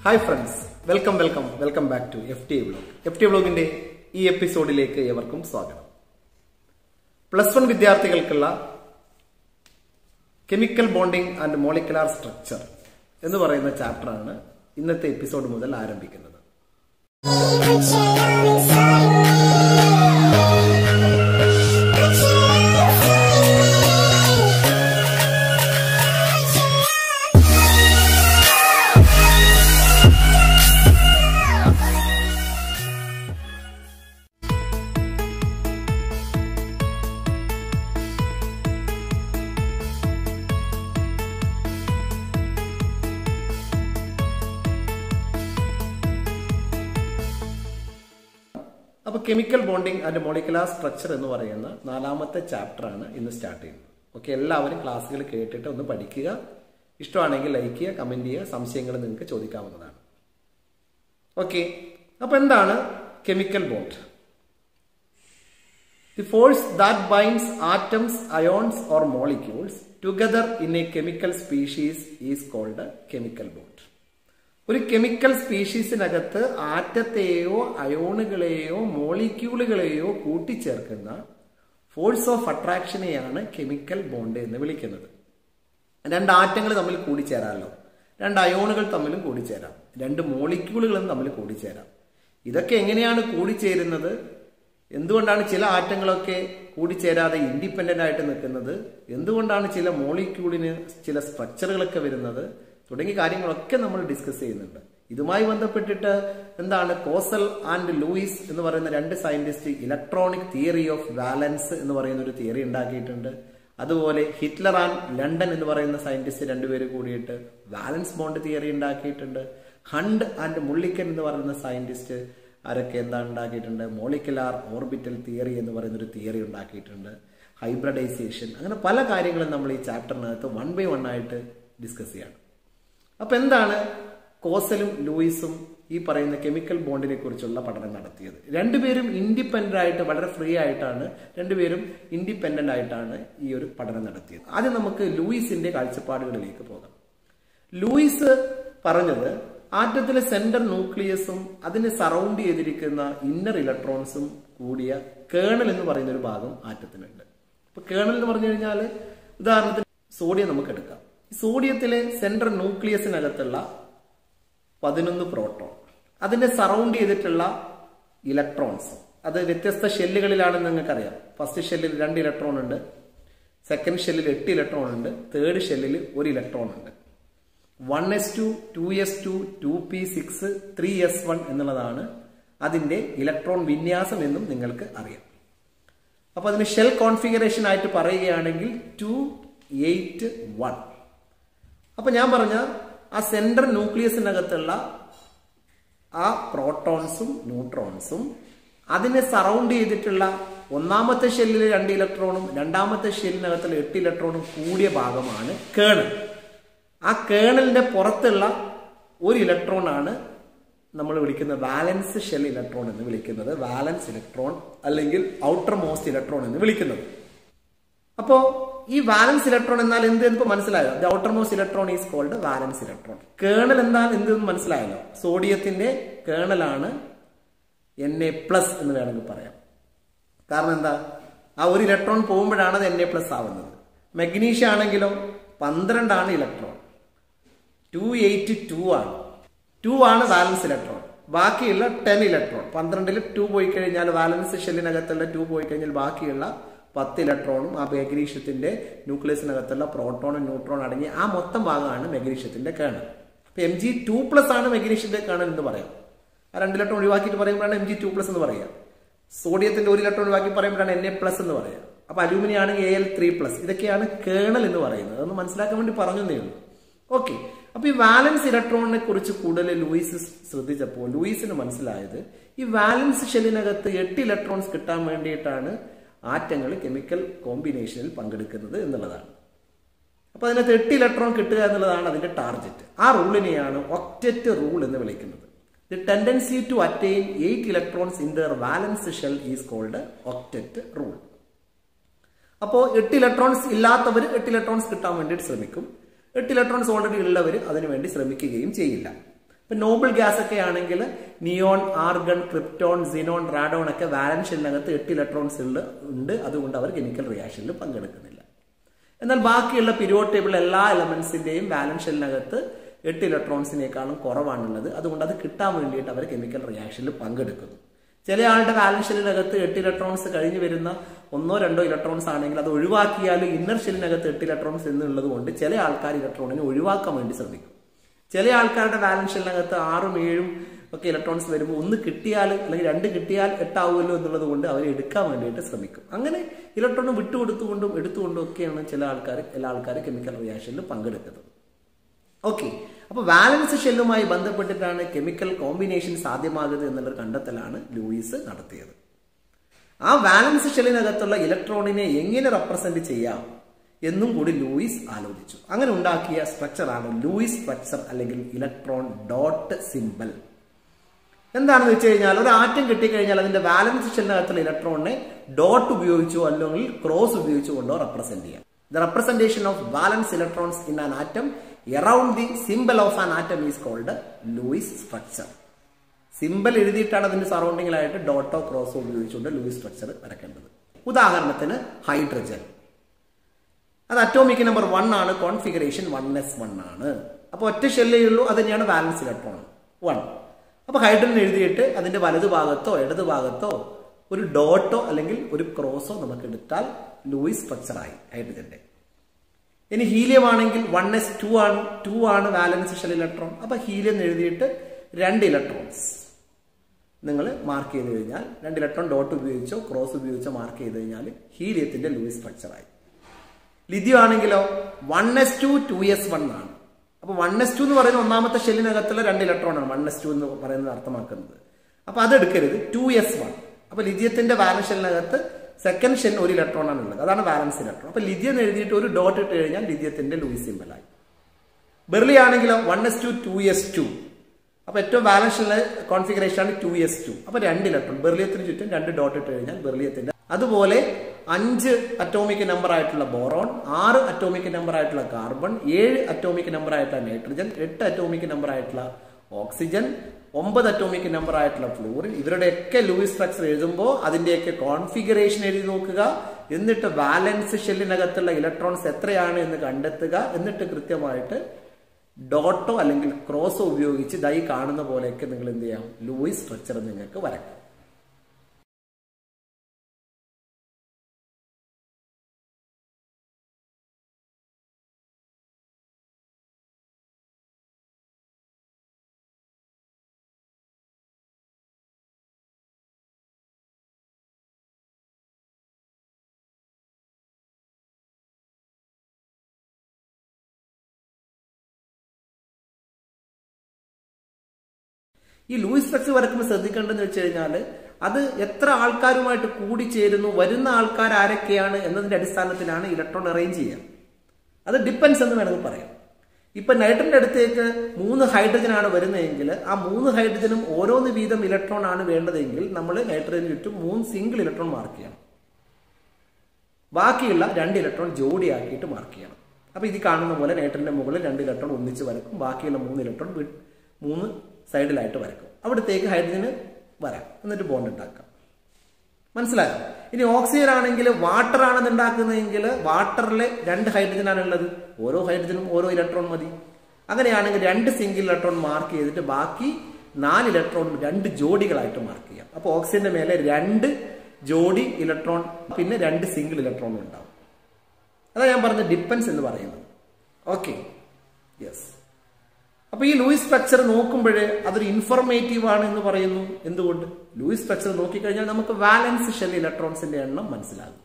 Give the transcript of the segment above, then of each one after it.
Hi friends welcome welcome welcome back to F T vlog F T വ്ലോഗിന്റെ ഈ എപ്പിസോഡിലേക്ക് ഏവർക്കും സ്വാഗതം പ്ലസ് വൺ വിദ്യാർത്ഥികൾക്കുള്ള chemical bonding and molecular structure എന്ന് പറയുന്ന ചാപ്റ്ററാണ് ഇന്നത്തെ എപ്പിസോഡ് മുതൽ ആരംഭിക്കുന്നത് അപ്പൊ chemical bonding and molecular structure എന്ന് പറയുന്ന നാലാമത്തെ ചാപ്റ്റർ ആണ് ഇന്ന് സ്റ്റാർട്ട് ചെയ്യുന്നത് ഓക്കെ എല്ലാവരും ക്ലാസ്സുകൾ കേട്ടിട്ട് ഒന്ന് പഠിക്കുക ഇഷ്ടമാണെങ്കിൽ ലൈക്ക് ചെയ്യുക കമന്റ് ചെയ്യുക സംശയങ്ങൾ നിങ്ങൾക്ക് ചോദിക്കാവുന്നതാണ് ഓക്കെ അപ്പൊ എന്താണ് chemical bond the force that binds atoms ions or molecules together in a chemical species is called chemical bond ഒരു കെമിക്കൽ സ്പീഷീസിനകത്ത് ആറ്റത്തെയോ അയോണുകളെയോ മോളിക്യൂളുകളെയോ കൂട്ടിച്ചേർക്കുന്ന ഫോഴ്സ് ഓഫ് അട്രാക്ഷനെയാണ് കെമിക്കൽ ബോണ്ട് എന്ന് വിളിക്കുന്നത് രണ്ട് ആറ്റങ്ങൾ തമ്മിൽ കൂടിച്ചേരാമല്ലോ രണ്ട് അയോണുകൾ തമ്മിലും കൂടിച്ചേരാം രണ്ട് മോളിക്യൂളുകളും തമ്മിൽ കൂടിച്ചേരാം ഇതൊക്കെ എങ്ങനെയാണ് കൂടിച്ചേരുന്നത് എന്തുകൊണ്ടാണ് ചില ആറ്റങ്ങളൊക്കെ കൂടിച്ചേരാതെ ഇൻഡിപെൻഡന്റ് ആയിട്ട് നിൽക്കുന്നത് എന്തുകൊണ്ടാണ് ചില മോളിക്യൂളിന് ചില സ്ട്രക്ചറുകളൊക്കെ വരുന്നത് തുടങ്ങിയ കാര്യങ്ങളൊക്കെ നമ്മൾ ഡിസ്കസ് ചെയ്യുന്നുണ്ട് ഇതുമായി ബന്ധപ്പെട്ടിട്ട് എന്താണ് കോസൽ ആൻഡ് ലൂയിസ് എന്ന് പറയുന്ന രണ്ട് scientist electronic theory of valence എന്ന് പറയുന്ന ഒരു തിയറി ഉണ്ടാക്കിയിട്ടുണ്ട് അതുപോലെ ഹിറ്റ്ലർ ആൻഡ് ലണ്ടൻ എന്ന് പറയുന്ന സയന്റിസ്റ്റ് രണ്ടുപേര് കൂടിയിട്ട് വാലൻസ് ബോണ്ട് തിയറി ഉണ്ടാക്കിയിട്ടുണ്ട് ഹണ്ട് ആൻഡ് മുള്ളിക്കൻ എന്ന് പറയുന്ന സയന്റിസ്റ്റ് ആരൊക്കെ എന്താണ് ഉണ്ടാക്കിയിട്ടുണ്ട് മോളിക്കുലാർ ഓർബിറ്റൽ തിയറി എന്ന് പറയുന്ന ഒരു തിയറി ഉണ്ടാക്കിയിട്ടുണ്ട് ഹൈബ്രഡൈസേഷൻ അങ്ങനെ പല കാര്യങ്ങളും നമ്മൾ ഈ ചാപ്റ്ററിനകത്ത് വൺ ബൈ വൺ ആയിട്ട് ഡിസ്കസ് ചെയ്യാണ് അപ്പൊ എന്താണ് കോസലും ലൂയിസും ഈ പറയുന്ന കെമിക്കൽ ബോണ്ടിനെ കുറിച്ചുള്ള പഠനം നടത്തിയത് രണ്ടുപേരും ഇൻഡിപെൻഡന്റ് ആയിട്ട് വളരെ ഫ്രീ ആയിട്ടാണ് രണ്ടുപേരും ഇൻഡിപെൻഡന്റ് ആയിട്ടാണ് ഈ ഒരു പഠനം നടത്തിയത് ആദ്യം നമുക്ക് ലൂയിസിന്റെ കാഴ്ചപ്പാടുകളിലേക്ക് പോകാം ലൂയിസ് പറഞ്ഞത് ആറ്റത്തിലെ സെന്റർ ന്യൂക്ലിയസും അതിനെ സറൗണ്ട് ചെയ്തിരിക്കുന്ന ഇന്നർ ഇലക്ട്രോൺസും കൂടിയ കേണൽ എന്ന് പറയുന്ന ഒരു ഭാഗം ആറ്റത്തിനുണ്ട് അപ്പൊ കേണൽ എന്ന് പറഞ്ഞു കഴിഞ്ഞാൽ ഉദാഹരണത്തിന് സോഡിയം നമുക്ക് എടുക്കാം സോഡിയത്തിലെ സെൻട്രൽ ന്യൂക്ലിയസിനകത്തുള്ള പതിനൊന്ന് പ്രോട്ടോൺ അതിനെ സറൗണ്ട് ചെയ്തിട്ടുള്ള ഇലക്ട്രോൺസ് അത് വ്യത്യസ്ത ഷെല്ലുകളിലാണെന്ന് നിങ്ങൾക്കറിയാം ഫസ്റ്റ് ഷെല്ലിൽ രണ്ട് ഇലക്ട്രോൺ ഉണ്ട് സെക്കൻഡ് ഷെല്ലിൽ എട്ട് ഇലക്ട്രോൺ ഉണ്ട് തേർഡ് ഷെല്ലിൽ ഒരു ഇലക്ട്രോൺ ഉണ്ട് one S two two S two two P six three S one എന്നുള്ളതാണ് അതിന്റെ ഇലക്ട്രോൺ വിന്യാസം എന്നും നിങ്ങൾക്ക് അറിയാം അപ്പൊ അതിന് ഷെൽ കോൺഫിഗറേഷൻ ആയിട്ട് പറയുകയാണെങ്കിൽ ടു എയ്റ്റ് വൺ അപ്പൊ ഞാൻ പറഞ്ഞ ആ സെൻട്രൽ ന്യൂക്ലിയസിനകത്തുള്ള ആ പ്രോട്ടോൺസും ന്യൂട്രോൺസും അതിനെ സറൗണ്ട് ചെയ്തിട്ടുള്ള ഒന്നാമത്തെ ഷെല്ലിൽ രണ്ട് ഇലക്ട്രോണും രണ്ടാമത്തെ ഷെല്ലിനകത്തുള്ള എട്ട് ഇലക്ട്രോണും കൂടിയ ഭാഗമാണ് കേണൽ ആ കേണലിന്റെ പുറത്തുള്ള ഒരു ഇലക്ട്രോൺ ആണ് നമ്മൾ വിളിക്കുന്ന വാലൻസ് ഷെൽ ഇലക്ട്രോൺ എന്ന് വിളിക്കുന്നത് വാലൻസ് ഇലക്ട്രോൺ അല്ലെങ്കിൽ ഔട്ടർ മോസ്റ്റ് ഇലക്ട്രോൺ എന്ന് വിളിക്കുന്നത് അപ്പോ ഈ വാലൻസ് ഇലക്ട്രോൺ എന്നാൽ എന്ത് എന്ന് മനസ്സിലായോ the outermost electron is called valence electron kernel എന്നാൽ എന്ത് എന്ന് മനസ്സിലായല്ലോ സോഡിയത്തിന്റെ കേണലാണ് എൻ എ പ്ലസ് എന്ന് വേണമെങ്കിൽ പറയാം കാരണം എന്താ ആ ഒരു ഇലക്ട്രോൺ പോകുമ്പോഴാണ് അത് എൻ എ പ്ലസ് ആവുന്നത് മെഗ്നീഷ്യ ആണെങ്കിലോ പന്ത്രണ്ടാണ് ഇലക്ട്രോൺ ടു എയ്റ്റ് ടു ആണ് ടു ആണ് വാലൻസ് ഇലക്ട്രോൺ ബാക്കിയുള്ള ടെൻ ഇലക്ട്രോൺ പന്ത്രണ്ടിൽ ടു പോയി കഴിഞ്ഞാൽ വാലൻസ് ഷെല്ലിനകത്തുള്ള ടു പോയി കഴിഞ്ഞാൽ ബാക്കിയുള്ള പത്ത് ഇലക്ട്രോണും ആ മെഗ്നീഷ്യത്തിന്റെ ന്യൂക്ലിയസിനകത്തുള്ള പ്രോട്ടോണും ന്യൂട്രോൺ അടങ്ങിയ ആ മൊത്തം ഭാഗമാണ് മെഗ്നീഷ്യത്തിന്റെ കേണൽ അപ്പൊ എം ജി ടു പ്ലസ് ആണ് മെഗ്നീഷ്യന്റെ കേണൽ എന്ന് പറയാം ആ രണ്ട് ഇലക്ട്രോൺ ഒഴിവാക്കിയിട്ട് പറയുമ്പോഴാണ് എം ജി ടു പ്ലസ് എന്ന് പറയുക സോഡിയത്തിന്റെ ഒരു ഇലക്ട്രോൺ ഒഴിവാക്കി പറയുമ്പോഴാണ് എൻ എ പ്ലസ് എന്ന് പറയുക അപ്പൊ അലൂമിനിയം ആണെങ്കിൽ എ എൽ ത്രീ പ്ലസ് ഇതൊക്കെയാണ് കേണൽ എന്ന് പറയുന്നത് അതൊന്ന് മനസ്സിലാക്കാൻ വേണ്ടി പറഞ്ഞതേ ഉള്ളൂ ഓക്കെ അപ്പൊ ഈ വാലൻസ് ഇലക്ട്രോണിനെ കുറിച്ച് കൂടുതൽ ലൂയിസ് ശ്രദ്ധിച്ചപ്പോൾ ലൂയിസിന് മനസ്സിലായത് ഈ വാലൻസ് ഷെല്ലിനകത്ത് എട്ട് ഇലക്ട്രോൺസ് കിട്ടാൻ വേണ്ടിയിട്ടാണ് ആറ്റങ്ങൾ കെമിക്കൽ കോമ്പിനേഷനിൽ പങ്കെടുക്കുന്നത് എന്നുള്ളതാണ് അപ്പൊ അതിനകത്ത് എട്ട് ഇലക്ട്രോൺ കിട്ടുക എന്നുള്ളതാണ് അതിന്റെ ടാർഗറ്റ് ആ റൂളിനെയാണ് ഒക്റ്ററ്റ് റൂൾ എന്ന് വിളിക്കുന്നത് the tendency to attain eight electrons in their valence shell is called octet rule അപ്പോൾ എട്ട് ഇലക്ട്രോൺസ് ഇല്ലാത്തവർ എട്ട് ഇലക്ട്രോൺസ് കിട്ടാൻ വേണ്ടിയിട്ട് ശ്രമിക്കും എട്ട് ഇലക്ട്രോൺസ് ഓൾറെഡി ഉള്ളവർ അതിനുവേണ്ടി ശ്രമിക്കുകയും ചെയ്യില്ല ഇപ്പൊ നോബിൾ ഗ്യാസ് ഒക്കെ ആണെങ്കിൽ neon argon krypton xenon radon ഒക്കെ വാലൻസ് ഷെല്ലിനകത്ത് എട്ട് ഇലക്ട്രോൺസ് ഉണ്ട് അതുകൊണ്ട് അവർ കെമിക്കൽ റിയാക്ഷനിൽ പങ്കെടുക്കുന്നില്ല എന്നാൽ ബാക്കിയുള്ള പിരിയോഡ് ടേബിൾ എല്ലാ എലമെന്റ്സിന്റെയും വാലൻസ് ഷെല്ലിനകത്ത് എട്ട് ഇലക്ട്രോൺസിനേക്കാളും കുറവാണുള്ളത് അതുകൊണ്ട് അത് കിട്ടാൻ വേണ്ടിയിട്ട് അവർ കെമിക്കൽ റിയാക്ഷനിൽ പങ്കെടുക്കുന്നു ചില ആളുടെ വാലൻസ് ഷെല്ലിനകത്ത് എട്ട് ഇലക്ട്രോൺസ് കഴിഞ്ഞ് വരുന്ന ഒന്നോ രണ്ടോ ഇലക്ട്രോൺസ് ആണെങ്കിൽ അത് ഒഴിവാക്കിയാൽ ഇന്നർ ഷെല്ലിനകത്ത് എട്ട് ഇലക്ട്രോൺസ് എന്നുള്ളത് കൊണ്ട് ചില ആൾക്കാർ ഇലക്ട്രോണിനെ ഒഴിവാക്കാൻ വേണ്ടി ശ്രമിക്കും ചില ആൾക്കാരുടെ വാലൻസ് ഷെല്ലിനകത്ത് ആറും ഏഴും ഒക്കെ ഇലക്ട്രോൺസ് വരുമ്പോൾ ഒന്ന് കിട്ടിയാൽ അല്ലെങ്കിൽ രണ്ട് കിട്ടിയാൽ എട്ടാവുമല്ലോ എന്നുള്ളത് കൊണ്ട് അവർ എടുക്കാൻ വേണ്ടിയിട്ട് ശ്രമിക്കും അങ്ങനെ ഇലക്ട്രോൺ വിട്ടുകൊടുത്തുകൊണ്ടും എടുത്തുകൊണ്ടും ഒക്കെയാണ് ചില ആൾക്കാർ എല്ലാ ആൾക്കാർ കെമിക്കൽ റിയാക്ഷനിൽ പങ്കെടുക്കുന്നത് ഓക്കെ അപ്പൊ വാലൻസ് ഷെല്ലുമായി ബന്ധപ്പെട്ടിട്ടാണ് കെമിക്കൽ കോമ്പിനേഷൻ സാധ്യമാകുന്നത് എന്നുള്ളൊരു കണ്ടെത്തലാണ് ലൂയിസ് നടത്തിയത് ആ വാലൻസ് ഷെല്ലിനകത്തുള്ള ഇലക്ട്രോണിനെ എങ്ങനെ റെപ്രസെന്റ് ചെയ്യാം എന്നും കൂടി ലൂയിസ് ആലോചിച്ചു അങ്ങനെ ഉണ്ടാക്കിയ സ്ട്രക്ചറാണ് ലൂയിസ് സ്ട്രക്ചർ അല്ലെങ്കിൽ ഇലക്ട്രോൺ ഡോട്ട് സിമ്പൽ എന്താണെന്ന് വെച്ച് കഴിഞ്ഞാൽ ഒരു ആറ്റം കിട്ടിക്കഴിഞ്ഞാൽ അതിന്റെ വാലൻസ് ഷെല്ലിനകത്തുള്ള ഇലക്ട്രോണിനെ ഡോട്ട് ഉപയോഗിച്ചോ അല്ലെങ്കിൽ ക്രോസ് ഉപയോഗിച്ചോ കൊണ്ടോ റെപ്രസെന്റ് ചെയ്യാം the representation of valence electrons in an atom around the symbol of an atom is called Lewis structure symbol എഴുതിയിട്ടാണ് അതിന്റെ സറൗണ്ടിങ്ങിലായിട്ട് ഡോട്ടോ ക്രോസോ ഉപയോഗിച്ചുകൊണ്ട് ലൂയിസ് സ്ട്രക്ചർ വരയ്ക്കേണ്ടത് ഉദാഹരണത്തിന് ഹൈഡ്രജൻ അത് അറ്റോമിക് നമ്പർ വൺ ആണ് കോൺഫിഗറേഷൻ വൺ എസ് വൺ ആണ് അപ്പൊ ഒറ്റ ഷെല്ലേ ഉള്ളൂ അത് തന്നെയാണ് ബാലൻസ് ഇലക്ട്രോൺ വൺ അപ്പൊ ഹൈഡ്രജൻ എഴുതിയിട്ട് അതിന്റെ വലതു ഭാഗത്തോ ഇടതു ഭാഗത്തോ ഒരു ഡോട്ടോ അല്ലെങ്കിൽ ഒരു ക്രോസോ നമുക്ക് എടുത്താൽ ലൂയിസ് സ്ട്രക്ചർ ആയി ഹൈഡ്രജന്റെ ഇനി ഹീലിയം ആണെങ്കിൽ വൺ എസ് ടു ആണ് ടു ആണ് വാലൻസ് ഷെൽ ഇലക്ട്രോൺ അപ്പൊ ഹീലിയം എഴുതിയിട്ട് രണ്ട് ഇലക്ട്രോൺസ് നിങ്ങൾ മാർക്ക് ചെയ്ത് കഴിഞ്ഞാൽ രണ്ട് ഇലക്ട്രോൺ ഡോട്ട് ഉപയോഗിച്ചോ ക്രോസ് ഉപയോഗിച്ചോ മാർക്ക് ചെയ്ത് കഴിഞ്ഞാൽ ഹീലിയത്തിന്റെ ലൂയിസ് സ്ട്രക്ചർ ആയി ലിഥിയം ആണെങ്കിലോ one S two two S one ആണ് അപ്പൊ വൺ എസ് ടു എന്ന് പറയുന്ന ഒന്നാമത്തെ ഷെല്ലിനകത്തുള്ള രണ്ട് ഇലക്ട്രോൺ ആണ് വൺ എസ് ടു എന്ന് പറയുന്നത് അർത്ഥമാക്കുന്നത് അപ്പൊ അത് എടുക്കരുത് ടു എസ് വൺ അപ്പൊ ലിഥിയത്തിന്റെ വാലൻസ് ഷെല്ലിനകത്ത് സെക്കൻഡ് ഷെൽ ഒരു ഇലക്ട്രോൺ ആണ് ഉള്ളത് അതാണ് വാലൻസ് ഇലക്ട്രോൺ അപ്പൊ ലിഥിയം എഴുതിയിട്ട് ഒരു ഡോട്ട് ഇട്ട് കഴിഞ്ഞാൽ ലിഥിയത്തിന്റെ ലൂയിസ് സിമ്പലായി ബെർലി ആണെങ്കിലോ one S two two S two അപ്പൊ ഏറ്റവും ബാലൻസ് ഉള്ള കോൺഫിഗറേഷൻ ആണ് ടു എസ് ടു അപ്പൊ രണ്ട് ഇലക്ട്രോൺ ബെർലിയത്തിന് ചുറ്റും രണ്ട് ഡോട്ട് ഇട്ട് കഴിഞ്ഞാൽ ബെർലിയത്തിന്റെ അതുപോലെ അഞ്ച് അറ്റോമിക് നമ്പർ ആയിട്ടുള്ള ബോറോൺ ആറ് അറ്റോമിക് നമ്പർ ആയിട്ടുള്ള കാർബൺ ഏഴ് അറ്റോമിക് നമ്പർ ആയിട്ടുള്ള നൈട്രജൻ എട്ട് അറ്റോമിക് നമ്പർ ആയിട്ടുള്ള ഓക്സിജൻ ഒമ്പത് അറ്റോമിക് നമ്പർ ആയിട്ടുള്ള ഫ്ലൂറിൻ ഇവരുടെയൊക്കെ ലൂയിസ് സ്ട്രക്ചർ എഴുതുമ്പോൾ അതിന്റെയൊക്കെ കോൺഫിഗറേഷൻ എഴുതി നോക്കുക എന്നിട്ട് വാലൻസ് ഷെല്ലിനകത്തുള്ള ഇലക്ട്രോൺസ് എത്രയാണ് എന്ന് കണ്ടെത്തുക എന്നിട്ട് കൃത്യമായിട്ട് ഡോട്ടോ അല്ലെങ്കിൽ ക്രോസോ ഉപയോഗിച്ച് ദൈ കാണുന്ന പോലെയൊക്കെ നിങ്ങൾ എന്ത് ചെയ്യാം ലൂയിസ് സ്ട്രക്ചർ നിങ്ങൾക്ക് വരയ്ക്കാം ഈ ലൂയിസ് സ്ട്രക്ചർ വരക്കുമ്പോൾ ശ്രദ്ധിക്കേണ്ടതെന്ന് വെച്ച് കഴിഞ്ഞാൽ അത് എത്ര ആൾക്കാരുമായിട്ട് കൂടിച്ചേരുന്നു വരുന്ന ആൾക്കാർ ആരൊക്കെയാണ് എന്നതിന്റെ അടിസ്ഥാനത്തിലാണ് ഇലക്ട്രോൺ അറേഞ്ച് ചെയ്യുക അത് ഡിപ്പെൻസ് എന്ന് വേണമെങ്കിൽ പറയാം ഇപ്പൊ നൈട്രന്റെ അടുത്തേക്ക് മൂന്ന് ഹൈഡ്രജൻ ആണ് വരുന്നതെങ്കിൽ ആ മൂന്ന് ഹൈഡ്രജനും ഓരോന്ന് വീതം ഇലക്ട്രോൺ ആണ് വേണ്ടതെങ്കിൽ നമ്മൾ നൈട്രജന് ചുറ്റും മൂന്ന് സിംഗിൾ ഇലക്ട്രോൺ മാർക്ക് ചെയ്യണം ബാക്കിയുള്ള രണ്ട് ഇലക്ട്രോൺ ജോഡിയാക്കിയിട്ട് മാർക്ക് ചെയ്യണം അപ്പൊ ഇത് കാണുന്ന പോലെ നൈട്രന്റെ മുകളിൽ രണ്ട് ഇലക്ട്രോൺ ഒന്നിച്ച് വരക്കും ബാക്കിയുള്ള മൂന്ന് ഇലക്ട്രോൺ മൂന്ന് സൈഡിലായിട്ട് വരക്കും അവിടത്തേക്ക് ഹൈഡ്രജന് വരാം എന്നിട്ട് ബോണ്ട് ഉണ്ടാക്കാം മനസ്സിലായോ ഇനി ഓക്സിജൻ ആണെങ്കിൽ വാട്ടർ ആണെന്ന് ഉണ്ടാക്കുന്നതെങ്കിൽ വാട്ടറിൽ രണ്ട് ഹൈഡ്രജൻ ആണ് ഉള്ളത് ഓരോ ഹൈഡ്രജനും ഓരോ ഇലക്ട്രോൺ മതി അങ്ങനെയാണെങ്കിൽ രണ്ട് സിംഗിൾ ഇലക്ട്രോൺ മാർക്ക് ചെയ്തിട്ട് ബാക്കി നാല് ഇലക്ട്രോൺ രണ്ട് ജോഡികളായിട്ട് മാർക്ക് ചെയ്യാം അപ്പോൾ ഓക്സിജന്റെ മേലെ രണ്ട് ജോഡി ഇലക്ട്രോൺ പിന്നെ രണ്ട് സിംഗിൾ ഇലക്ട്രോൺ ഉണ്ടാവും അതാ ഞാൻ പറഞ്ഞ ഡിപ്പെൻസ് എന്ന് പറയുന്നത് ഓക്കെ യെസ് അപ്പൊ ഈ ലൂയിസ് സ്ട്രക്ചർ നോക്കുമ്പോൾ അതൊരു ഇൻഫർമേറ്റീവ് ആണ് എന്ന് പറയുന്നു എന്തുകൊണ്ട് ലൂയിസ് സ്ട്രക്ചർ നോക്കിക്കഴിഞ്ഞാൽ നമുക്ക് വാലൻസ് ഷെൽ ഇലക്ട്രോൺസിന്റെ എണ്ണം മനസ്സിലാകും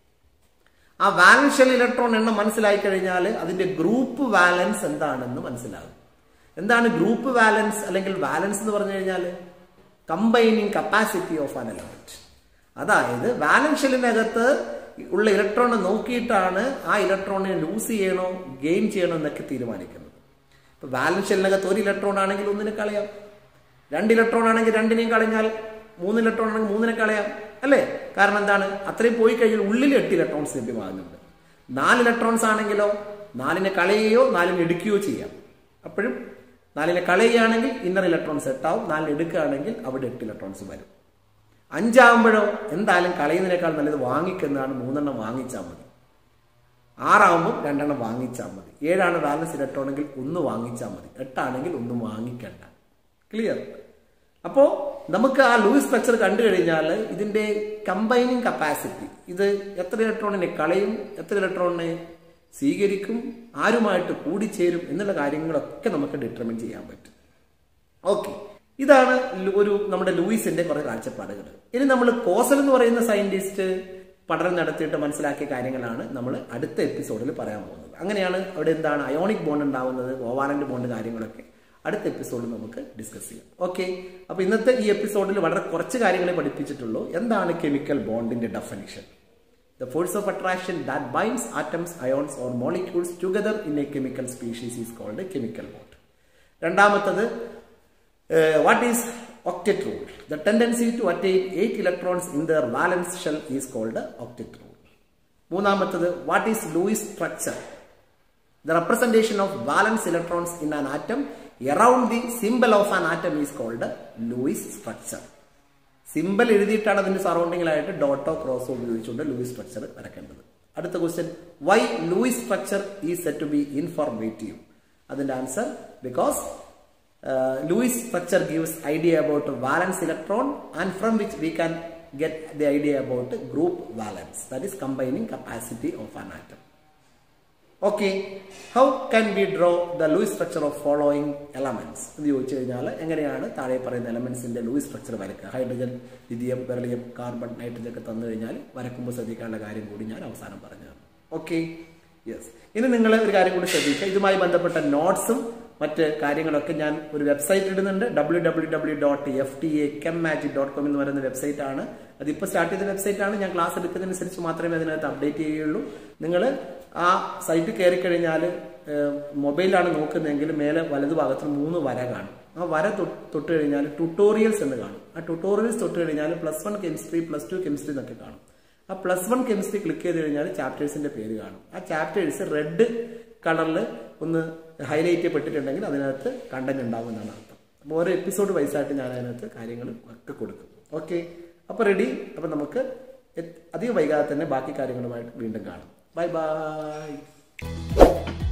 ആ വാലൻസ് ഷെൽ ഇലക്ട്രോൺ എണ്ണം മനസ്സിലായി കഴിഞ്ഞാൽ അതിന്റെ ഗ്രൂപ്പ് വാലൻസ് എന്താണെന്ന് മനസ്സിലാകും എന്താണ് ഗ്രൂപ്പ് വാലൻസ് അല്ലെങ്കിൽ വാലൻസ് എന്ന് പറഞ്ഞു കഴിഞ്ഞാൽ combining capacity of an element അതായത് വാലൻസ് ഷെല്ലിനകത്ത് ഉള്ള ഇലക്ട്രോണെ നോക്കിയിട്ടാണ് ആ ഇലക്ട്രോണിനെ ലൂസ് ചെയ്യണോ ഗെയിൻ ചെയ്യണോ എന്നൊക്കെ തീരുമാനിക്കുന്നത് ഇപ്പൊ വാലൻസ് ഷെല്ലിനകത്ത് ഒരു ഇലക്ട്രോൺ ആണെങ്കിൽ ഒന്നിനെ കളയാം രണ്ട് ഇലക്ട്രോൺ ആണെങ്കിൽ രണ്ടിനെയും കളഞ്ഞാൽ മൂന്ന് ഇലക്ട്രോൺ ആണെങ്കിൽ മൂന്നിനെ കളയാം അല്ലേ കാരണം എന്താണ് അത്രയും പോയി കഴിഞ്ഞാൽ ഉള്ളിൽ എട്ട് ഇലക്ട്രോൺസ് ലഭ്യമാകുന്നുണ്ട് നാല് ഇലക്ട്രോൺസ് ആണെങ്കിലോ നാലിനെ കളയുകയോ നാലിനെ എടുക്കുകയോ ചെയ്യാം അപ്പോഴും നാലിനെ കളയുകയാണെങ്കിൽ ഇന്നർ ഇലക്ട്രോൺസ് എട്ടാവും നാലിന് എടുക്കുകയാണെങ്കിൽ അവിടെ എട്ട് ഇലക്ട്രോൺസ് വരും അഞ്ചാകുമ്പോഴോ എന്തായാലും കളയുന്നതിനേക്കാൾ നല്ലത് വാങ്ങിക്കുന്നതാണ് മൂന്നെണ്ണം വാങ്ങിച്ചാൽ മതി ആറാകുമ്പോൾ രണ്ടെണ്ണം വാങ്ങിച്ചാൽ മതി ഏഴാണ് ബാലൻസ് ഇലക്ട്രോണെങ്കിൽ ഒന്ന് വാങ്ങിച്ചാൽ മതി എട്ടാണെങ്കിൽ ഒന്നും വാങ്ങിക്കണ്ട ക്ലിയർ അപ്പോൾ നമുക്ക് ആ ലൂയിസ് സ്ട്രക്ചർ കണ്ടു കഴിഞ്ഞാൽ ഇതിന്റെ കമ്പൈനിങ് കപ്പാസിറ്റി ഇത് എത്ര ഇലക്ട്രോണിനെ കളയും എത്ര ഇലക്ട്രോണിനെ സ്വീകരിക്കും ആരുമായിട്ട് കൂടിച്ചേരും എന്നുള്ള കാര്യങ്ങളൊക്കെ നമുക്ക് ഡിറ്റർമിൻ ചെയ്യാൻ പറ്റും ഓക്കെ ഇതാണ് ലു- ഒരു നമ്മുടെ ലൂയിസിന്റെ കുറെ കാഴ്ചപ്പാടുകൾ ഇനി നമ്മൾ കോസൽ എന്ന് പറയുന്ന സയന്റിസ്റ്റ് പഠനം നടത്തിയിട്ട് മനസ്സിലാക്കിയ കാര്യങ്ങളാണ് നമ്മൾ അടുത്ത എപ്പിസോഡിൽ പറയാൻ പോകുന്നത് അങ്ങനെയാണ് അവിടെ എന്താണ് അയോണിക് ബോണ്ട് ഉണ്ടാവുന്നത് ഓവാലന്റ് ബോണ്ട് കാര്യങ്ങളൊക്കെ അടുത്ത എപ്പിസോഡിൽ നമുക്ക് ഡിസ്കസ് ചെയ്യാം ഓക്കെ അപ്പൊ ഇന്നത്തെ ഈ എപ്പിസോഡിൽ വളരെ കുറച്ച് കാര്യങ്ങളെ പഠിപ്പിച്ചിട്ടുള്ളൂ എന്താണ് കെമിക്കൽ ബോണ്ടിന്റെ definition The force of attraction that binds atoms, ions or molecules together in a chemical species is called a chemical bond. രണ്ടാമത്തത് what is octet rule? The tendency to attain 8 electrons in their valence shell is called a octet rule. മൂന്നാമത്തത് what is Lewis structure The representation of valence electrons in an atom around the symbol of an atom is called a Lewis structure. Symbol എഴുതിയിട്ടാണ് അതിന്റെ സറൗണ്ടിങ്ങിലായിട്ട് ഡോട്ടോ ക്രോസോ ഉപയോഗിച്ചുകൊണ്ട് Lewis structure വരയ്ക്കേണ്ടത് അടുത്ത question why Lewis structure is said to be informative അതിന്റെ answer because Lewis structure gives idea about valence electron and from which we can get the idea about group valence that is combining capacity of an atom okay how can we draw the Lewis structure of following elements എന്ന് ചോദിച്ചു കഴിഞ്ഞാൽ എങ്ങനെയാണ് താഴെ പറയുന്ന എലമെന്റ്സിന്റെ Luis structure വരയ്ക്കുക hydrogen lithium beryllium carbon nitrogen ഒക്കെ തന്നു കഴിഞ്ഞാൽ വരക്കുമ്പോൾ ശ്രദ്ധിക്കേണ്ട കാര്യം കൂടി ഞാൻ അവസാനം പറഞ്ഞു ഓക്കെ യെസ് ഇനി നിങ്ങൾ ഒരു കാര്യം കൂടി ശ്രദ്ധിക്കുക ഇതുമായി ബന്ധപ്പെട്ട നോട്ട്സും മറ്റ് കാര്യങ്ങളൊക്കെ ഞാൻ ഒരു വെബ്സൈറ്റ് ഇടുന്നുണ്ട് W W W dot F T A chem magic dot com എന്ന് പറയുന്ന വെബ്സൈറ്റ് ആണ് അതിപ്പോൾ സ്റ്റാർട്ട് ചെയ്ത വെബ്സൈറ്റ് ആണ് ഞാൻ ക്ലാസ് എടുക്കുന്നതനുസരിച്ച് മാത്രമേ അതിനകത്ത് അപ്ഡേറ്റ് ചെയ്യുകയുള്ളൂ നിങ്ങൾ ആ സൈറ്റ് കയറി കഴിഞ്ഞാൽ മൊബൈലിലാണ് നോക്കുന്നതെങ്കിൽ മേലെ വലതുഭാഗത്ത് മൂന്ന് വര കാണും ആ വര തൊട്ട് തൊട്ട് കഴിഞ്ഞാൽ ട്യൂട്ടോറിയൽസ് എന്ന് കാണും ആ ട്യൂട്ടോറിയൽസ് തൊട്ട് കഴിഞ്ഞാൽ plus one chemistry plus two chemistry എന്നൊക്കെ കാണും ആ പ്ലസ് വൺ കെമിസ്ട്രി ക്ലിക്ക് ചെയ്ത് കഴിഞ്ഞാൽ ചാപ്റ്റേഴ്സിന്റെ പേര് കാണും ആ ചാപ്റ്റേഴ്സ് റെഡ് കളറിൽ ഒന്ന് ഹൈലൈറ്റ് ചെയ്യപ്പെട്ടിട്ടുണ്ടെങ്കിൽ അതിനകത്ത് കണ്ടന്റ് ഉണ്ടാവും എന്നാണ് അർത്ഥം അപ്പോൾ ഓരോ എപ്പിസോഡ് വൈസായിട്ട് ഞാൻ അതിനകത്ത് കാര്യങ്ങൾ ഒക്കെ കൊടുക്കും ഓക്കെ അപ്പോൾ റെഡി അപ്പോൾ നമുക്ക് എത്- അധികം വൈകാതെ തന്നെ ബാക്കി കാര്യങ്ങളുമായിട്ട് വീണ്ടും കാണാം ബൈ ബൈ